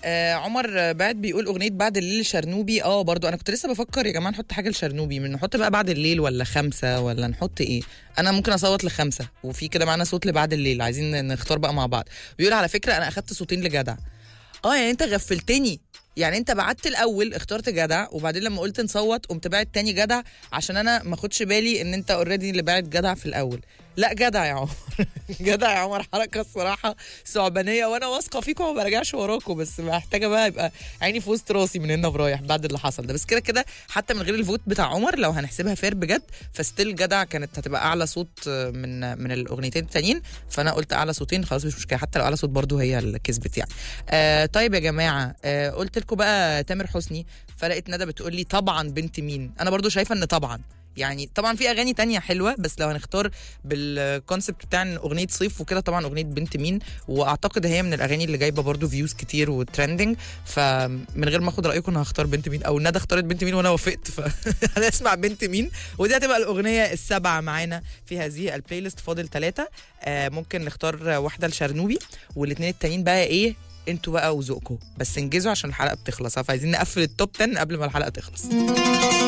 آه عمر بعد بيقول اغنيه بعد الليل شرنوبي اه برضو انا كنت لسه بفكر يا جماعه نحط حاجه لشرنوبي من نحط بقى بعد الليل ولا خمسه ولا نحط ايه انا ممكن اصوت لخمسه وفي كده معانا صوت لبعد الليل عايزين نختار بقى مع بعض بيقول على فكره انا اخدت صوتين لجدع اه يعني انت غفلتني يعني انت بعت الاول اخترت جدع وبعدين لما قلت نصوت قمت باعت تاني جدع عشان انا ما اخدش بالي ان انت اوريدي اللي باعت جدع في الاول لا جدع يا عمر جدع يا عمر حركه الصراحه ثعبانيه وانا واثقه فيكم وما برجعش وراكم بس محتاجه بقى يبقى عيني في وسط راسي من هنا ورايح بعد اللي حصل ده بس كده كده حتى من غير الفوت بتاع عمر لو هنحسبها فير بجد فستيل جدع كانت هتبقى اعلى صوت من من الاغنيتين التانيين فانا قلت اعلى صوتين خلاص مش مشكله حتى لو اعلى صوت برضو هي اللي كسبت يعني آه طيب يا جماعه آه قلت لكم بقى تامر حسني فلقيت ندى بتقول لي طبعا بنت مين انا برضو شايفه ان طبعا يعني طبعا في اغاني تانية حلوه بس لو هنختار بالكونسبت بتاع إن اغنيه صيف وكده طبعا اغنيه بنت مين واعتقد هي من الاغاني اللي جايبه برضو فيوز كتير وترندنج فمن غير ما اخد رايكم انا هختار بنت مين او ندى اختارت بنت مين وانا وافقت فهنسمع بنت مين ودي هتبقى الاغنيه السابعه معانا في هذه البلاي ليست فاضل ثلاثه آه ممكن نختار واحده لشرنوبي والاثنين التانيين بقى ايه انتوا بقى وذوقكم بس انجزوا عشان الحلقه بتخلص فعايزين نقفل التوب 10 قبل ما الحلقه تخلص